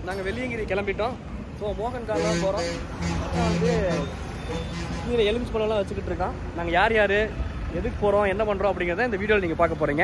நாங்கள் வெள்ளியங்கிரி கிளம்பிட்டோம் ஸோ மோகன் கார் தான் போகிறோம் வந்து கீழே எலுமிச்சு பழம்லாம் வச்சுக்கிட்டு இருக்கான் நாங்கள் யார் யார் எதுக்கு போகிறோம் என்ன பண்ணுறோம் அப்படிங்கிறத இந்த வீடியோவில் நீங்கள் பார்க்க போகிறீங்க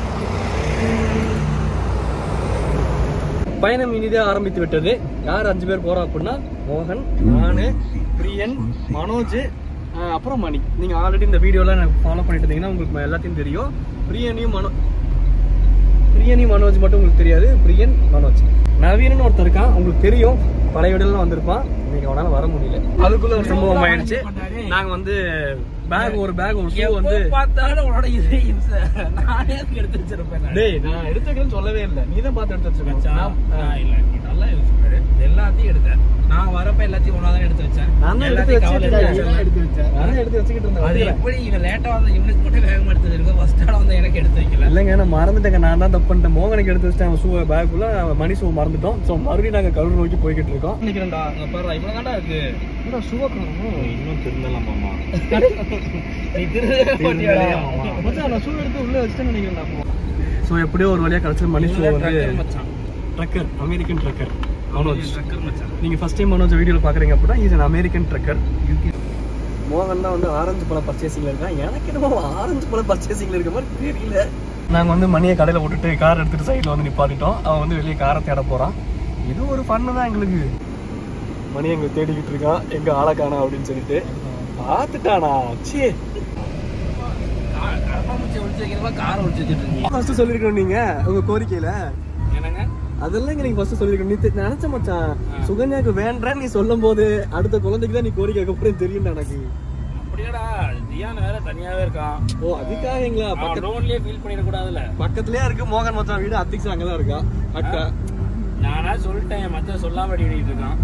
பயணம் இனிதே ஆரம்பித்து விட்டது யார் அஞ்சு பேர் போகிறோம் அப்படின்னா மோகன் நான் பிரியன் மனோஜ் அஹ் அப்புறம் மணி நீங்கள் ஆல்ரெடி இந்த வீடியோலாம் எனக்கு ஃபாலோ பண்ணிட்டு இருந்தீங்கன்னா உங்களுக்கு எல்லாத்தையும் தெரியும் பிரியனையும் மனோ பிரியனி மனோஜ் மட்டும் உங்களுக்கு தெரியாது பிரியன் மனோஜ் நவீனன் ஒருத்தர் இருக்கான் உங்களுக்கு தெரியும் பழைய வீடுலாம் வந்திருப்பான் இன்னைக்கு அவனால வர முடியல அதுக்குள்ள ஒரு சம்பவம் ஆயிடுச்சு நாங்க வந்து பேக் ஒரு பேக் ஒரு ஷூ வந்து பார்த்தாலும் உன்னோட இது இம்சை. நானே அதுக்கு எடுத்து வச்சிருப்பேன் நான். டேய் நான் எடுத்துக்கிறேன்னு சொல்லவே இல்லை நீ தான் பார்த்து எடுத்து வச்சிருக்கேன் மச்சான், நான், நான் இல்ல, நீ நல்லா யோசிச்சு பாரு. எல்லாத்தையும் எடுத்தேன் நான் வரப்ப எல்லாத்தையும் ஒண்ணா தான் எடுத்து வச்சேன் நான் தான் எடுத்து எல்லாத்தையும் கவலை வச்சுக்கிட்டு எடுத்து இருந்தேன். வச்சேன். நான் தான் எடுத்து வச்சுக்கிட்டு இருந்தேன் அது வண்டியில. எப்படி இவன் லேட்டா வந்த இவனுக்கு மட்டும் வேகமா எடுத்து வச்சிருக்க ஃபர்ஸ்ட் ஆட வந்து எனக்கு எடுத்து வைக்கல இல்லைங்க நான் மறந்துட்டேங்க நான் தான் தப்பு பண்ணிட்டேன் மோகனுக்கு எடுத்து வச்சிட்டேன் அவன் ஷூ பேக்குள்ள மணி ஷூ மறந்துட்டோம் ஸோ மறுபடியும் நாங்கள் கரூர் நோக்கி போய்கிட்டு இருக்கோம் நினைக்கிறேன்டா அங்க பாரு இவ்வளவு தாண்டா இருக்கு என்ன ஷூவை காணும் இன்னும் திருந்தலாம் மாமா நீ திருந்தவே மாட்டியாடா மச்சான் நான் ஷூ எடுத்து உள்ள வச்சுட்டேன்னு நினைக்கிறேன் ஸோ எப்படியோ ஒரு வழியா கிடைச்சது மணி ஷூ வந்து ட்ரக்கர் மச்சான் trucker American trucker Manoj trucker மச்சான் நீங்க ஃபர்ஸ்ட் டைம் மனோஜ் வீடியோல பாக்குறீங்க அப்படின்னா இஸ் an அமெரிக்கன் ட்ரக்கர் மோகன் தான் வந்து ஆரஞ்சு பழம் பர்ச்சேசிங்ல இருக்கான் எனக்கு என்னமோ ஆரஞ்சு பழம் பர்ச்சேசிங்ல இருக்க மாதிரி தெரியல நாங்க வந்து மணியை கடையில விட்டுட்டு கார் எடுத்துட்டு சைடுல வந்து நிப்பாட்டிட்டோம் அவன் வந்து வெளியே காரை தேட போறான் இது ஒரு ஃபன்னு தான் எங்களுக்கு மணி எங்க தேடிக்கிட்டு இருக்கான் எங்க ஆளை காணா அப்படின்னு சொல்லிட்டு பார்த்துட்டானா சே கரப்பாம்பூச்சி ஒழிச்சு வைக்கிறவா காரை ஒழிச்சு வச்சுட்டு இருக்கீங்க ஃபர்ஸ்ட் சொல்லிருக்கணும் நீங்க உங்க கோரிக்கையில என்னங்க அதெல்லாம் இங்க நீங்க ஃபர்ஸ்ட் சொல்லிருக்கணும் நீ தெ- நினைச்ச மச்சான் சுகன்யாக்கு வேண்டேன்னு நீ சொல்லும் போது அடுத்த குழந்தைக்கு தான் நீ கோரிக்கை வைக்க போறேன்னு தெரியும் எனக்கு அப்படியாடா தியான் வேற தனியாவே இருக்கான் ஓ அதுக்காக எங்களா அவன் பக்கத்து லோன்லயே ஃபீல் பண்ணிட கூடாதுல்ல பக்கத்துலயே இருக்கு மோகன் மச்சான் வீடு அத்திக்ஸ் அங்கதான் இருக்கா அக்கா நானா சொல்லிட்டேன் மத்த சொல்லாம அடிக்கிட்டு இருக்கான்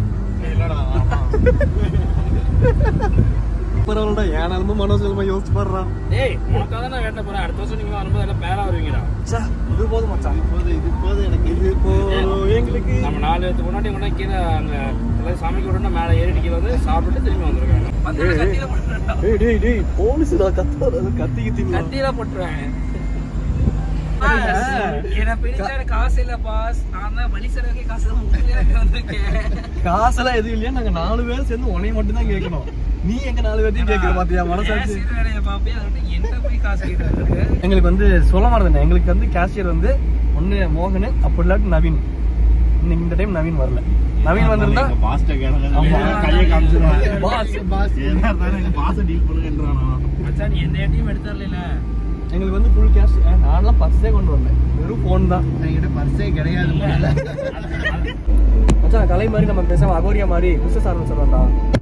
பரவாயில்லடா ஏன் நிலமும் மனோஜ் நிலமா யோசிச்சு பாடுறான் டேய் உனக்காக தான் நான் வேண்ட போறேன் அடுத்த வருஷம் நீங்க வரும்போது எல்லாம் பேரா வருவீங்கடா இது போதும் மச்சான் போதும் இது போதும் எனக்கு இது போதும் எங்களுக்கு நம்ம நாலு பேருக்கு முன்னாடி கொண்டா கீழே அங்க எல்லாம் சமைக்க விடணும் மேலே ஏறிட்டு கீழே வந்து சாப்பிட்டு திரும்பி வந்துருக்காங்க டேய் டேய் டேய் போலீஸ் கத்தாத கத்தி கத்தி கத்தியில போட்டுருவேன் என்ன பிடிச்ச காசு இல்ல பாஸ் நான் தான் வழி செலவுக்கே காசு தான் உங்களுக்கு வந்திருக்கேன் காசெல்லாம் எதுவும் இல்லையா நாங்க நாலு பேர் சேர்ந்து உனைய மட்டும் தான் கேட்கணும் நீ எங்க நாலு பேர்த்தையும் கேட்கிற பாத்தியா மனசாச்சு கேஷியர் வேலையை பாப்பே அதோட என்ன போய் காசு கேட்கறாரு எங்களுக்கு வந்து சொல்ல மாட்டேன் எங்களுக்கு வந்து கேஷியர் வந்து ஒண்ணு மோகன் அப்படி இல்லாட்டி நவீன் இன்னைக்கு இந்த டைம் நவீன் வரல நவீன் வந்திருந்தா ஆமா. Boss. மச்சான் நீ எந்த ஏடிஎம் எடுத்துறல எங்களுக்கு வந்து ஃபுல் கேஷ் நான்லாம் பர்ஸே கொண்டு வரல வெறும் ஃபோன் தான் மச்சான் கலை மாதிரி நம்ம பேசாம அகோரியா மாதிரி பிசினஸ் ஆரம்பிச்சிடலாம்டா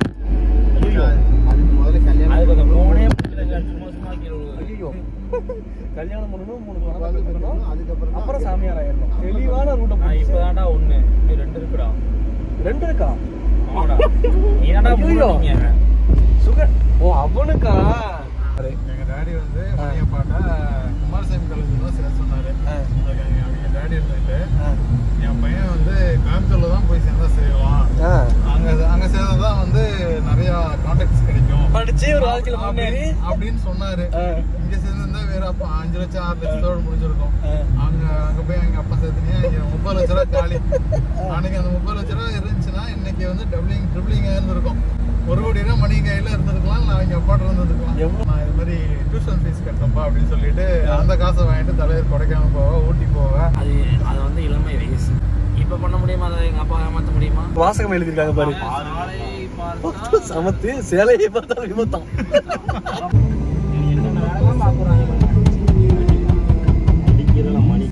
அதுக்கு அந்த போனே பிடிக்கலங்க சும்மா சும்மா கீழே விழுகுது. ஐயோ கல்யாணம் பண்ணணும் மூணு குழந்தை பெற்றுக்கணும் அப்புறம் சாமியார் ஆயிடணும் தெளிவான ரூட்டை நான் இப்பதான்டா ஒண்ணு இன்னும் ரெண்டு இருக்குடா ரெண்டு இருக்கா ஆமாடா நீ தான்டா ஐயோ. மூணுங்க சுகர் ஓ அவனுக்கா எங்க டாடி வந்து மணியப்பாட்ட குமாரசாமி காலேஜ் தான் சேர சொன்னாரு அதுக்கு எங்க அவங்க டாடி இருந்துட்டு என் பையன் வந்து கோயம்புத்தூர்ல தான் போய் சேர்ந்தா செய்வான் அங்க அங்க சேர்ந்ததான் வந்து நிறைய கான்டாக்ட்ஸ் கிடைக்கும் படிச்சு ஒரு வாழ்க்கையில முன்னேறி அப்படின்னு- அப்படின்னு சொன்னாரு ஆ. இங்க சேர்ந்திருந்தா வேற அப்ப அஞ்சு லட்சம் ஆறு லட்சத்தோட முடிஞ்சிருக்கும் ஆ. அங்க அங்க போய் எங்க அப்பா சேர்த்துனியா இங்க முப்பது லட்ச ரூபா காலி அன்னைக்கு அந்த முப்பது லட்ச ரூபா இருந்துச்சுன்னா இன்னைக்கு வந்து டபுளிங் ட்ரிபிளிங்கா இருந்திருக்கும் ஒரு கோடி ரூபா மணி கையில இருந்திருக்கலாம் நான் எங்க அப்பாட்ட இருந்திருக்கலாம் எவ்வளவு? நான் இது மாதிரி டியூஷன் ஃபீஸ் கட்டப்பா அப்படின்னு சொல்லிட்டு அந்த காசை வாங்கிட்டு தலைவர் கொடைக்கானல் போவ ஊட்டி போவேன் அது அது வந்து இளமை வயசு இப்ப பண்ண முடியுமா அதை எங்க அப்பா ஏமாத்த முடியுமா வாசகம் எழுதிருக்காங்க பாரு சாலை பார்த்தா சமத்து சேலையை பார்த்தா விபத்தம் என்னென்ன வேலைலாம் பாக்குறாங்க அடிக்கிறதுல மணி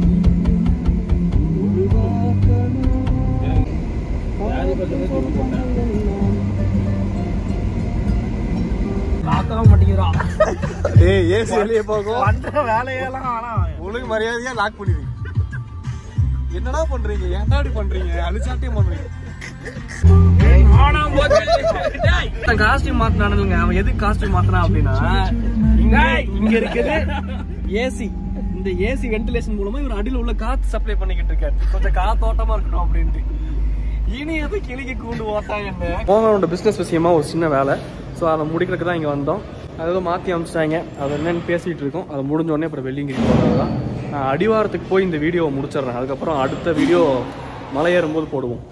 ஜாதிபத்திரத்தை சொல்லி போட்டேன். பார்க்கவும் மாட்டேங்கிறான் டேய் ஏசி வெளியே போகும் பண்ற வேலையெல்லாம் ஆனா ஒழுங்கு மரியாதையா லாக் பண்ணிடுங்க என்னடா பண்றீங்க ஏன்டா இப்படி பண்றீங்க அழிச்சாட்டியம் பண்றீங்க காஸ்டியூம் மாத்தினானுங்க அவன் எதுக்கு காஸ்டியூம் மாத்தினா அப்படின்னா இங்க இங்க இருக்குது ஏசி இந்த ஏசி வென்டிலேஷன் மூலமா இவர் அடியில உள்ள காத்து சப்ளை பண்ணிக்கிட்டு இருக்காரு கொஞ்சம் காத்தோட்டமா இருக்கணும் அப்படின்ட்டு இனி எது கிளிக்கு கூண்டு ஓட்டாங்க என்ன மோகனோட பிசினஸ் விஷயமா ஒரு சின்ன வேலை ஸோ அதை முடிக்கிறதுக்கு தான் இங்க வந்தோம் அதை மாற்றி அமைச்சிட்டாங்க அது என்னன்னு பேசிட்டு இருக்கோம் அது முடிஞ்ச உடனே அப்புறம் வெள்ளிங்கிரி போகிறது தான் நான் அடிவாரத்துக்கு போய் இந்த வீடியோவை முடிச்சிடுறேன் அதுக்கப்புறம் அடுத்த வீடியோ மலை ஏறும்போது போடுவோம்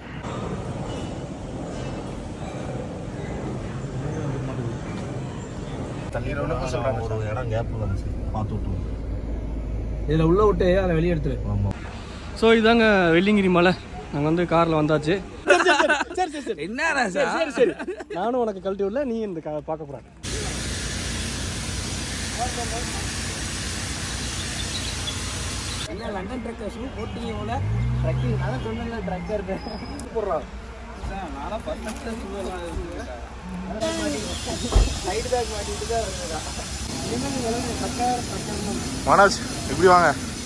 ஒரு இடம் கேப் வந்துச்சு பார்த்து விட்டு இதில் உள்ள விட்டு அதை வெளியே எடுத்துரு ஆமாம் ஸோ இதாங்க வெள்ளிங்கிரி மலை நாங்கள் வந்து காரில் வந்தாச்சு சரி சரி சரி என்னடா சார் சரி சரி நானும் உனக்கு கழட்டி விடல நீ இந்த கா- பார்க்க போறாங்க என்ன லண்டன் ட்ரக்கர் ஷூ போட்டீங்க போல ட்ரக்கிங் நான் சொன்னேன்ல ட்ரக்கர் போடுறான் நானா ஃபர்ஸ்ட் ஷூ எல்லாம் சைடு பேக் மாட்டிட்டு தான் இருந்ததா மனோஜ் எப்படி வாங்க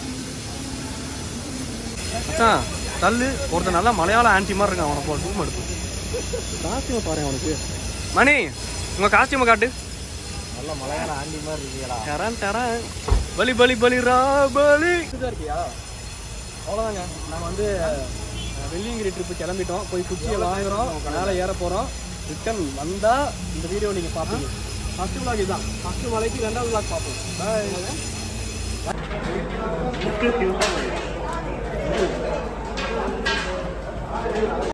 மச்சான் தள்ளு ஒருத்தன் நல்லா மலையாள ஆன்டி மாதிரி இருக்கான் அவனை போல ரூம் எடுத்து காஸ்டியூம் பாரு அவனுக்கு மணி உங்க காஸ்டியூமை காட்டு நல்ல மலையாள ஆண்டி மாதிரி இருக்கீங்களா தரேன் தரேன் பலி பலி பலி ரா பலி இதுதான் இருக்கியா அவ்வளோதாங்க நாங்கள் வந்து அஹ், வெள்ளியங்கிரி ட்ரிப்பு கிளம்பிட்டோம் போய் குச்சியை வாங்குறோம் மேலே ஏற போகிறோம் ரிட்டன் வந்தால் இந்த வீடியோ நீங்கள் பார்ப்பீங்க ஃபஸ்ட்டு vlog இதுதான் ஃபஸ்ட்டு மலைக்கு ரெண்டாவது vlog பார்ப்போம் பாய்